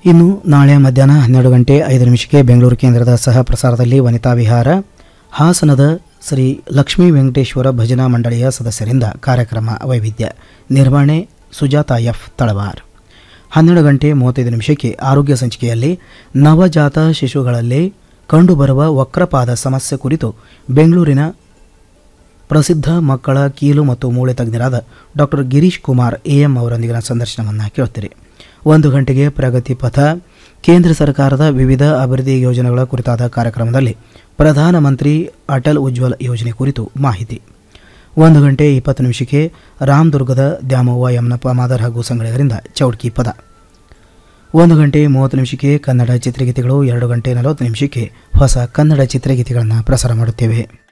ಇನ್ನು ನಾಳೆ ಮಧ್ಯಾಹ್ನ ಹನ್ನೆರಡು ಗಂಟೆ ಐದು ನಿಮಿಷಕ್ಕೆ ಬೆಂಗಳೂರು ಕೇಂದ್ರದ ಸಹ ಪ್ರಸಾರದಲ್ಲಿ ವನಿತಾ ವಿಹಾರ ಹಾಸನದ ಶ್ರೀ ಲಕ್ಷ್ಮೀ ವೆಂಕಟೇಶ್ವರ ಭಜನಾ ಮಂಡಳಿಯ ಸದಸ್ಯರಿಂದ ಕಾರ್ಯಕ್ರಮ ವೈವಿಧ್ಯ ನಿರ್ವಹಣೆ ಸುಜಾತ ಎಫ್ ತಳವಾರ್ ಹನ್ನೆರಡು ಗಂಟೆ ಮೂವತ್ತೈದು ನಿಮಿಷಕ್ಕೆ ಆರೋಗ್ಯ ಸಂಚಿಕೆಯಲ್ಲಿ ನವಜಾತ ಶಿಶುಗಳಲ್ಲಿ ಕಂಡುಬರುವ ವಕ್ರಪಾದ ಸಮಸ್ಯೆ ಕುರಿತು ಬೆಂಗಳೂರಿನ ಪ್ರಸಿದ್ಧ ಮಕ್ಕಳ ಕೀಲು ಮತ್ತು ಮೂಳೆ ತಜ್ಞರಾದ ಡಾಕ್ಟರ್ ಗಿರೀಶ್ ಕುಮಾರ್ ಎಎಂ ಅವರೊಂದಿಗಿನ ಸಂದರ್ಶನವನ್ನು ಕೇಳುತ್ತೀರಿ ಒಂದು ಗಂಟೆಗೆ ಪ್ರಗತಿ ಪಥ ಕೇಂದ್ರ ಸರ್ಕಾರದ ವಿವಿಧ ಅಭಿವೃದ್ಧಿ ಯೋಜನೆಗಳ ಕುರಿತಾದ ಕಾರ್ಯಕ್ರಮದಲ್ಲಿ ಪ್ರಧಾನಮಂತ್ರಿ ಅಟಲ್ ಉಜ್ವಲ್ ಯೋಜನೆ ಕುರಿತು ಮಾಹಿತಿ ಒಂದು ಗಂಟೆ ಇಪ್ಪತ್ತು ನಿಮಿಷಕ್ಕೆ ರಾಮದುರ್ಗದ ದ್ಯಾಮವ್ವ ಯಮನಪ್ಪ ಮಾದರ್ ಹಾಗೂ ಸಂಗಳಿಗರಿಂದ ಚೌಡ್ಕಿ ಪದ ಒಂದು ಗಂಟೆ ಮೂವತ್ತು ನಿಮಿಷಕ್ಕೆ ಕನ್ನಡ ಚಿತ್ರಗೀತೆಗಳು ಎರಡು ಗಂಟೆ ನಲವತ್ತು ನಿಮಿಷಕ್ಕೆ ಹೊಸ ಕನ್ನಡ ಚಿತ್ರಗೀತೆಗಳನ್ನು ಪ್ರಸಾರ ಮಾಡುತ್ತೇವೆ